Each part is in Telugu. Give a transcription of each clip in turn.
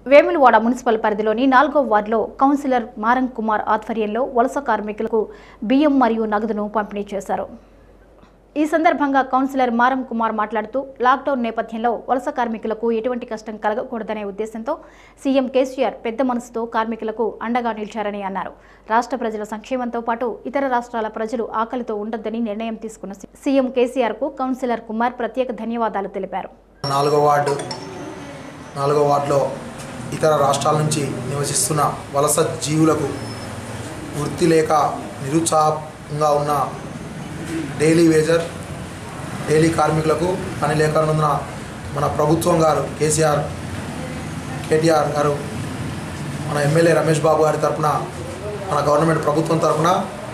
వేములవాడ మున్సిపల్ పరిధిలోని నాలుగో వార్డులో కౌన్సిలర్ మారం కుమార్ ఆధ్వర్యంలో వలస కార్మికులకు బియ్యం మరియు నగదును పంపిణీ చేశారు ఈ సందర్భంగా కౌన్సిలర్ మారం కుమార్ మాట్లాడుతూ లాక్డౌన్ నేపథ్యంలో వలస కార్మికులకు ఎటువంటి కష్టం కలగకూడదనే ఉద్దేశంతో సీఎం కేసీఆర్ పెద్ద మనసుతో కార్మికులకు అండగా నిలిచారని అన్నారు రాష్ట్ర ప్రజల సంక్షేమంతో పాటు ఇతర రాష్ట్రాల ప్రజలు ఆకలితో ఉండొద్దని నిర్ణయం తీసుకున్న సీఎం కేసీఆర్కు కౌన్సిలర్ కుమార్ ప్రత్యేక ధన్యవాదాలు తెలిపారు నాలుగో వార్డు నాలుగో వార్డులో ఇతర రాష్ట్రాల నుంచి నివసిస్తున్న వలస జీవులకు వృత్తి లేక నిరుత్సాహంగా ఉన్న డైలీ వేజర్ డైలీ కార్మికులకు పని లేకనున్న మన ప్రభుత్వం గారు కేసీఆర్ కేటీఆర్ గారు మన ఎమ్మెల్యే రమేష్ బాబు గారి తరఫున మన గవర్నమెంట్ ప్రభుత్వం తరఫున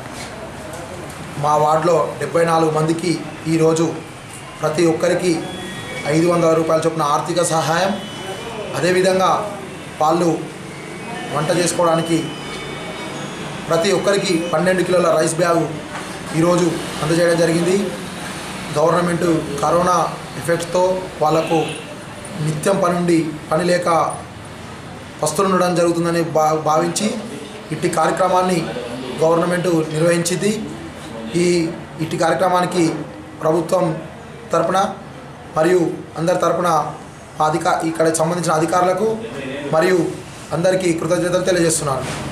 మా వార్డులో డెబ్బై నాలుగు మందికి ఈరోజు ప్రతి ఒక్కరికి ఐదు వందల రూపాయల చొప్పున ఆర్థిక సహాయం అదేవిధంగా వాళ్ళు వంట చేసుకోవడానికి ప్రతి ఒక్కరికి పన్నెండు కిలోల రైస్ బ్యాగు ఈరోజు అందజేయడం జరిగింది గవర్నమెంట్ కరోనా ఎఫెక్ట్స్తో వాళ్ళకు నిత్యం పని ఉండి పని లేక వస్తుండడం జరుగుతుందని భా భావించి ఇట్టి కార్యక్రమాన్ని గవర్నమెంట్ నిర్వహించింది ఈ ఇట్టి కార్యక్రమానికి ప్రభుత్వం తరపున మరియు అందరి తరపున అధిక ఇక్కడ సంబంధించిన అధికారులకు మరియు అందరికీ కృతజ్ఞతలు తెలియజేస్తున్నాను